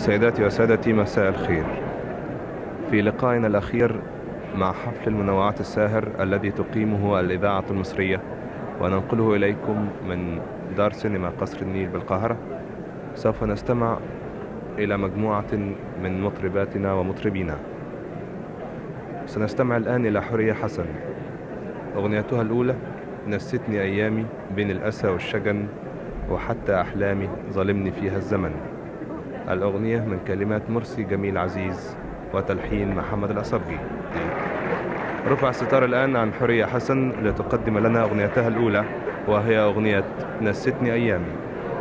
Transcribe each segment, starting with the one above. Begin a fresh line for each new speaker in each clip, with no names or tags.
سيداتي وسادتي مساء الخير في لقائنا الأخير مع حفل المنوعات الساهر الذي تقيمه الإذاعة المصرية وننقله إليكم من دار سينما قصر النيل بالقاهرة سوف نستمع إلى مجموعة من مطرباتنا ومطربينا سنستمع الآن إلى حورية حسن أغنيتها الأولى نستني أيامي بين الأسى والشجن وحتى أحلامي ظلمني فيها الزمن الأغنية من كلمات مرسي جميل عزيز وتلحين محمد الأصبجي رفع الستار الآن عن حورية حسن لتقدم لنا أغنيتها الأولى وهي أغنية نستني أيامي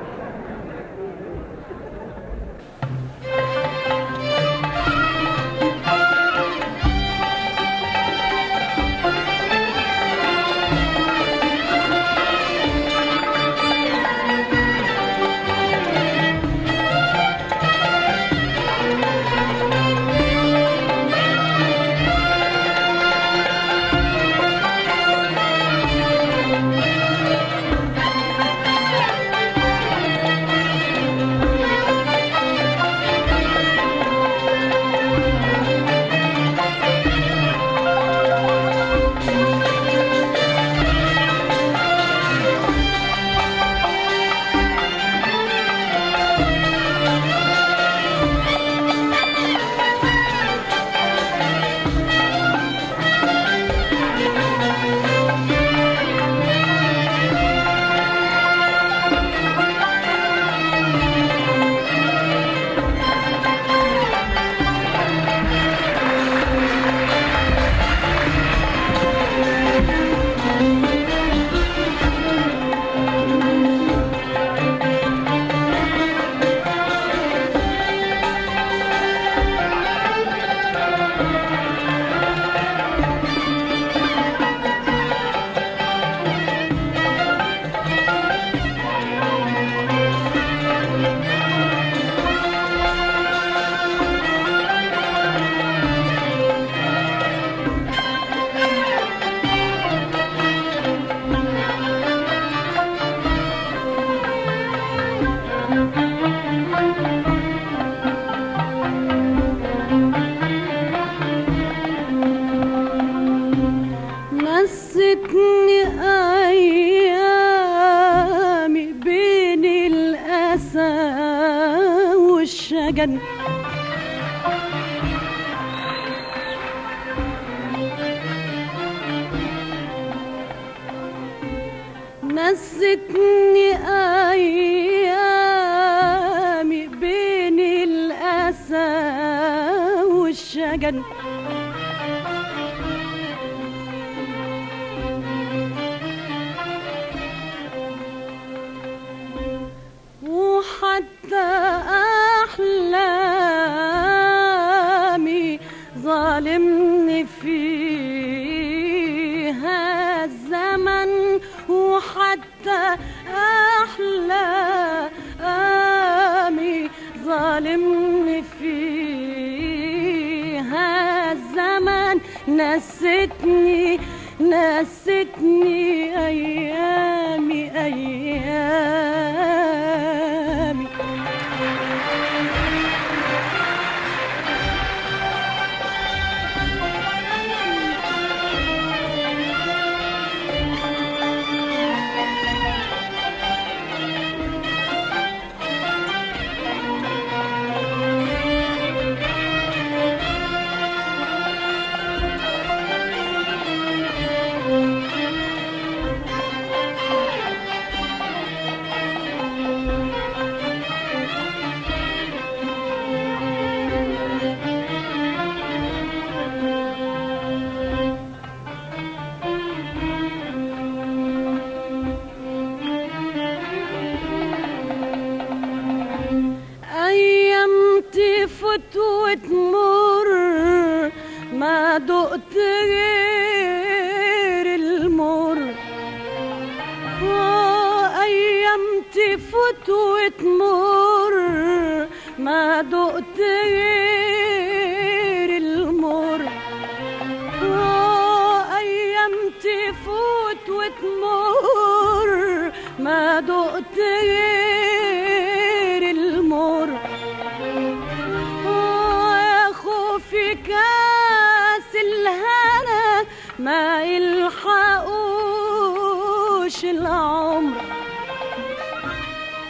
نستني أيامي بين الأسى والشجن نستني أيامي بين الأسى والشجن وحتى أحلامي ظالمني فيها الزمن وحتى أحلامي ظالمني فيها الزمن نستني نستني أيامي أيامي أيام تفوت وتمر ما دقت غير المر آه، أيام تفوت وتمر ما دقت غير المر آه، أيام تفوت وتمر ما دقت غير المر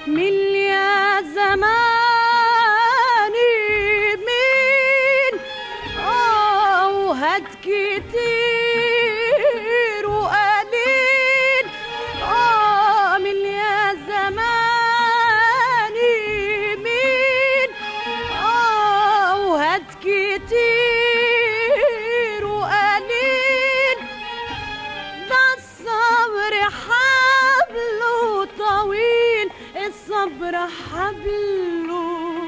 مين يا زماني مين اه وهات كتير وقليل اه مين يا زماني مين اه وهات كتير وقليل ده الصبر حبله طويل الصبر حبله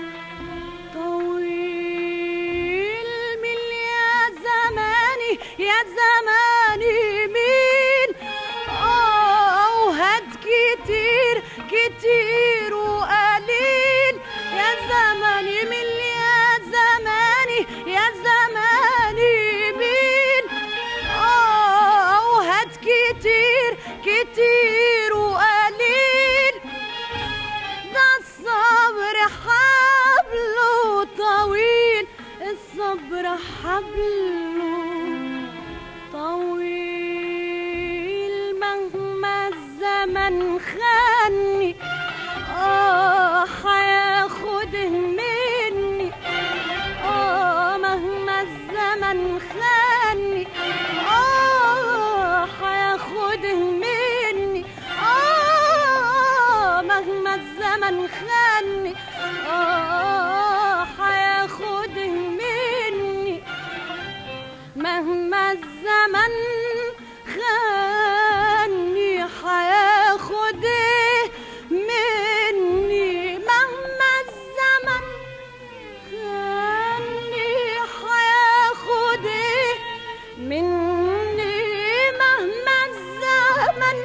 طويل من يا زماني يا زماني مين اه وهات كتير كتير وقليل يا زماني من يا زماني يا زماني مين اه وهات كتير كتير وقليل ده الصبر حبله طويل الصبر حبله طويل مهما الزمن خاني اه هياخده مني اه مهما الزمن خاني اه هياخده مني اه مهما الزمن خاني اه هياخده مني مهما الزمن خاني هياخد إيه مني مهما الزمن خاني هياخد إيه مني مهما الزمن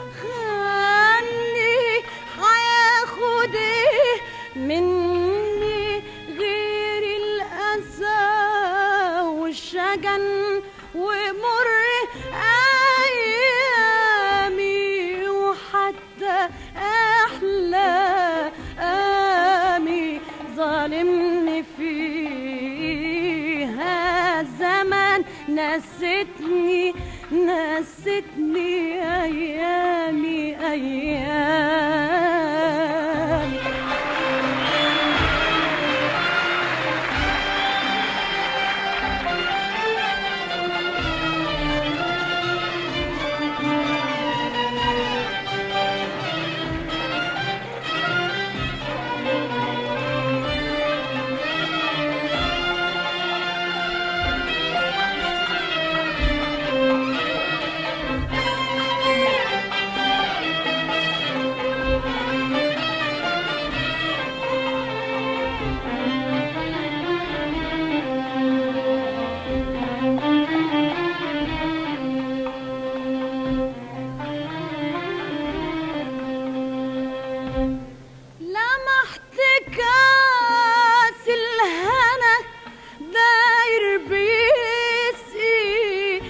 خاني هياخد إيه مني غير الأسى والشجن ومر أيامي وحتى أحلى آمي ظالمني فيها زمان نستني نستني أيامي أيامي لمحت كاس الهنا داير بيسقي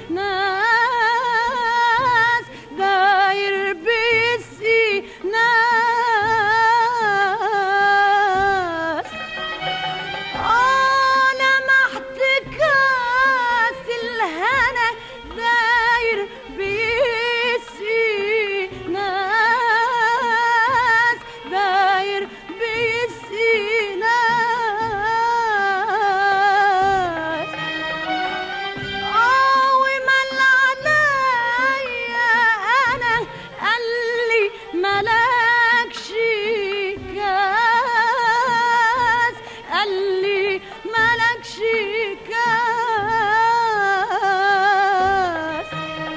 ناس داير بيسقي ناس آه لمحت كاس الهنا داير بيسقي ناس داير بيسقي ناس آه ومن عليا أنا قال لي ملكش كاس قال لي ملكش كاس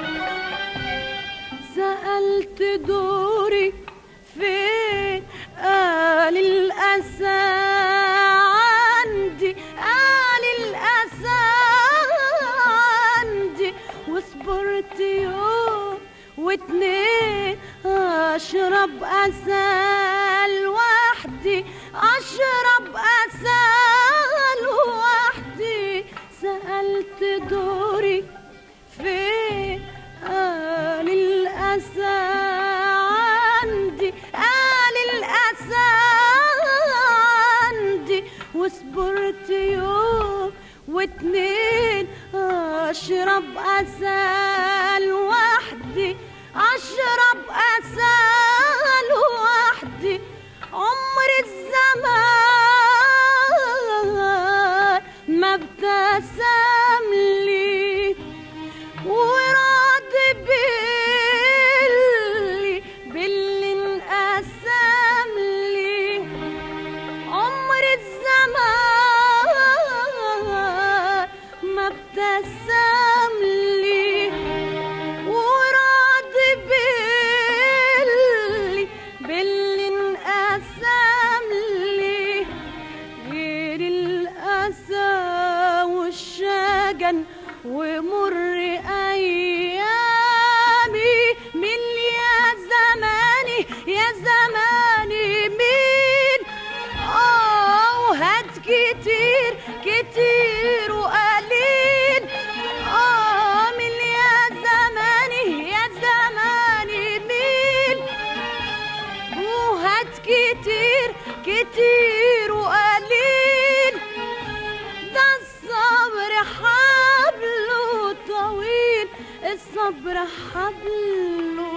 سألت دوري فين قال الأسى عندي قال الأسى عندي وصبرت يوم واتنين أشرب أسى لوحدي أشرب أسى لوحدي سألت دوري فين قال الأسى عندي قال الأسى عندي وصبرت يوم واتنين أشرب أسى لوحدي أشرب أسى لوحدي عمر الزمان ما ابتسم لي وراضي باللي باللي انقسم لي عمر الزمان ما ابتسم لي وراضي باللي باللي انقسم لي غير الأسى والشجن ومر أيامي من يا زماني يا زماني مين آه وهات كتير كتير وقليل آه من يا زماني يا زماني مين وهات كتير كتير وقليل ده الصبر حبله طويل الصبر حبله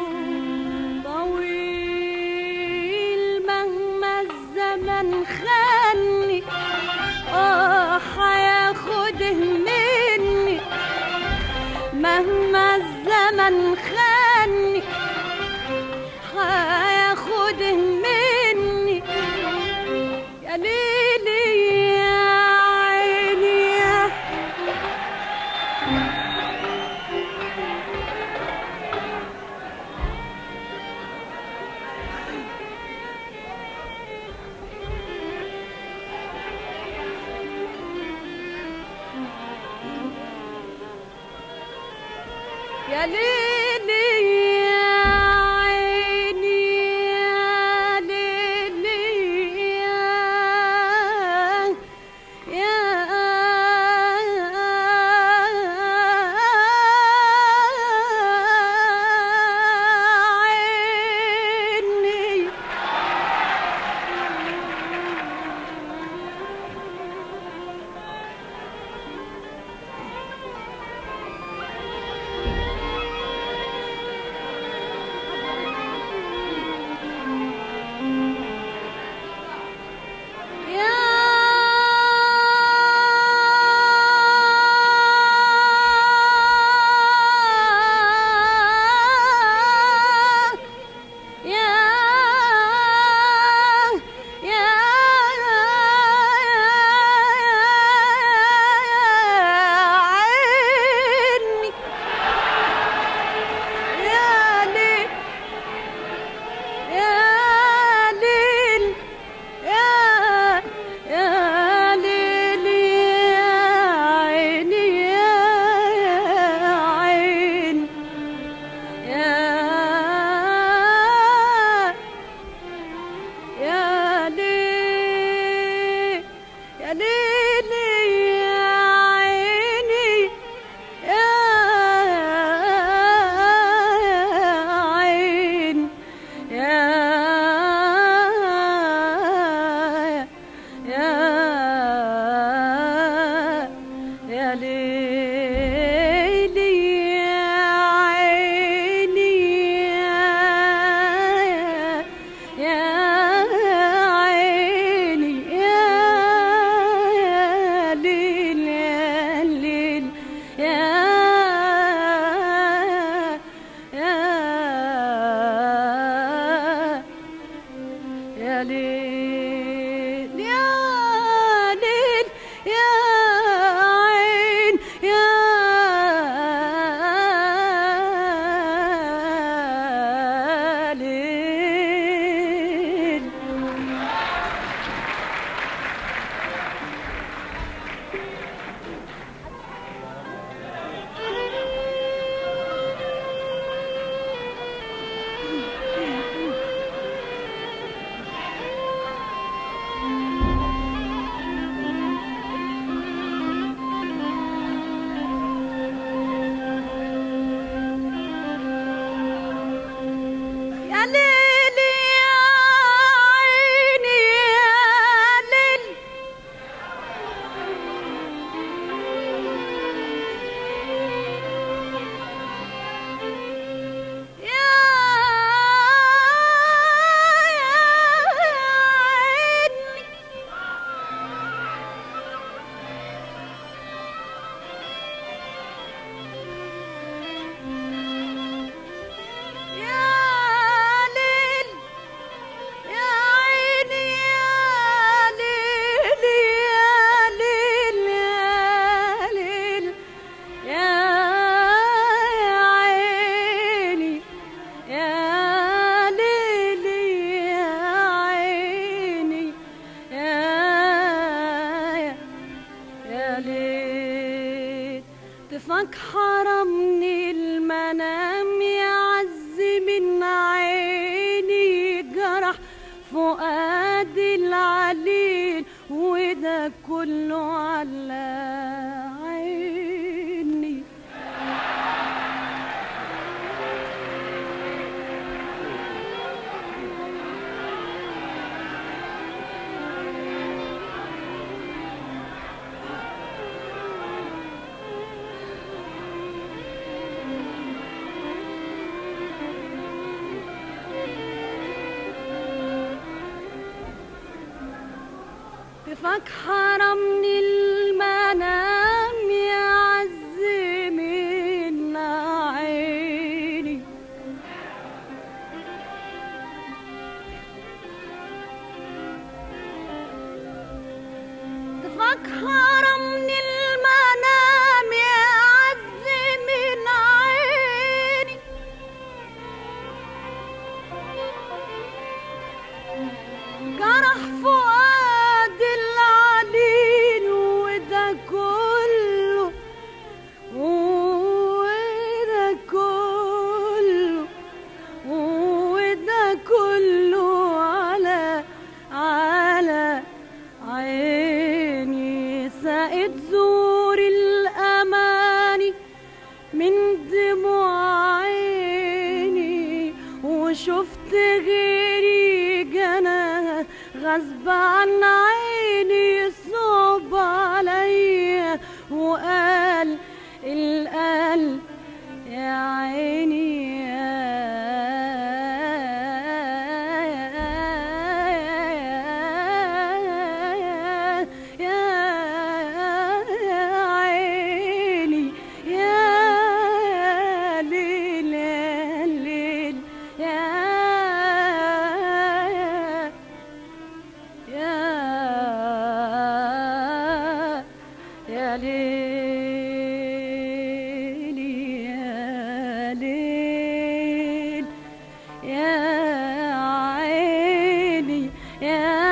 طويل مهما الزمن خاني اه هياخده مني مهما الزمن خاني هياخده مني يا ليلي يا عيني يا يا ليلي يا عيني يا ليلي يا يا عيني طفك حرمني المنام يا عز من عيني جرح فؤادي العليل وده كله على عيني طفك حرمني المنام يا عز من عيني طفك حرمني المنام يا عز من عيني جرح فؤاد العليل وده كله وده كله وده كله على على عيني سقت زور الأماني من دموع عيني وشفت غيري جنى غصب عن عيني صعب عليا وقال القلب يا عيني يا عيني يا ليل يا ليل يا يا يا ليل يا ليل يا عيني يا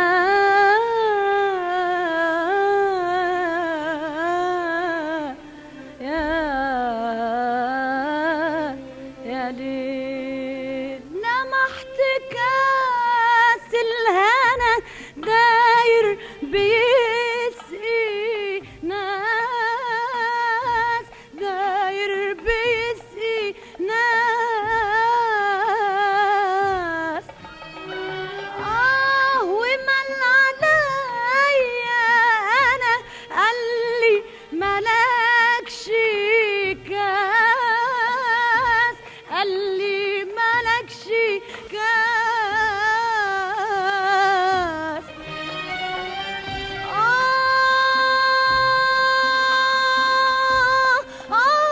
يا يا ليل لمحت كاس الهنا داير بيسقي ناس داير بيسقي ناس آه ومن عليا أنا قال لي ملكش كاس قال لي ملكش كاس آه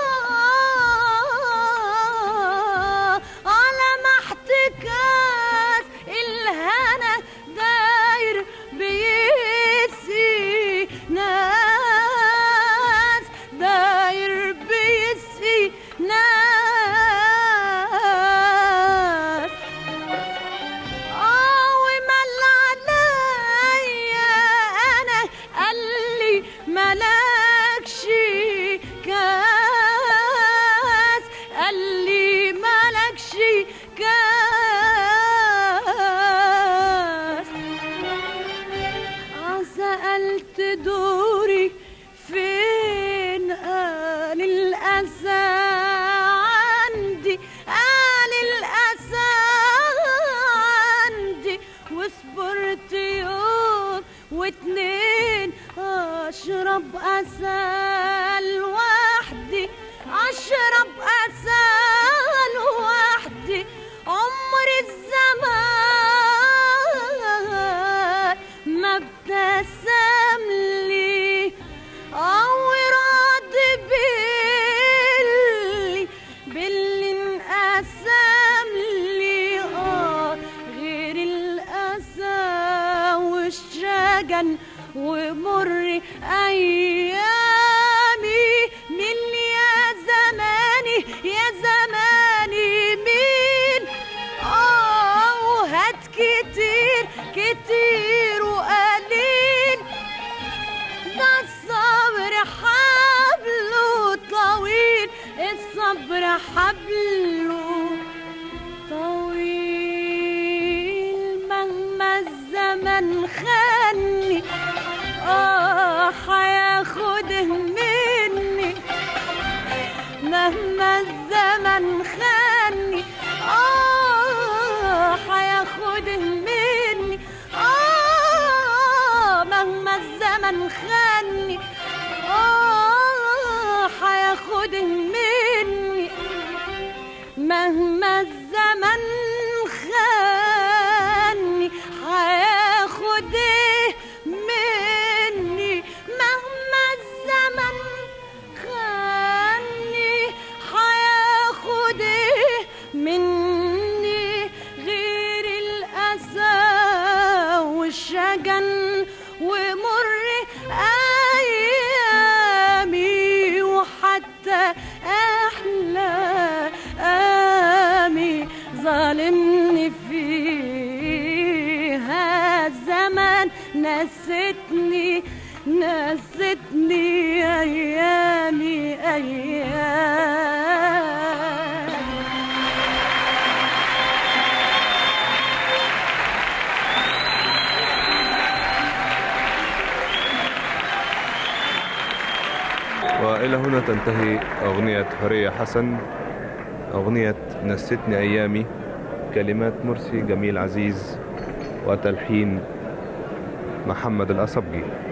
آه على محتكاس الهنا داير بيسي ناس داير بيسي ناس آه ومل عليا أنا قال لي ملكش كاس قال لي ملكش كاس آه سألت دوري فين قال الأسى عندي قال الأسى عندي وصبرت يوم واتنين أشرب أسى لوحدي أشرب أسى لوحدي عمر الزمان ما ابتسم لي أو راضي باللي باللي انقسم لي آه غير الأسى والشجن ومر أيامي من يا زماني يا زماني مين آه وهات كتير كتير وقليل ده الصبر حبله طويل مني مهما الزمن خاني آه هياخده مني آه مهما الزمن خاني آه هياخده مني مهما الزمن خاني هياخد ايه مني مهما الزمن خاني هياخد ايه مني غير الأسى والشجن ومر أيامي وحتى أحلى آمي ظالمني فيها الزمن نستني نستني أيامي أيام
وإلى هنا تنتهي أغنية حورية حسن أغنية نستني أيامي كلمات مرسي جميل عزيز وتلحين محمد الأصبجي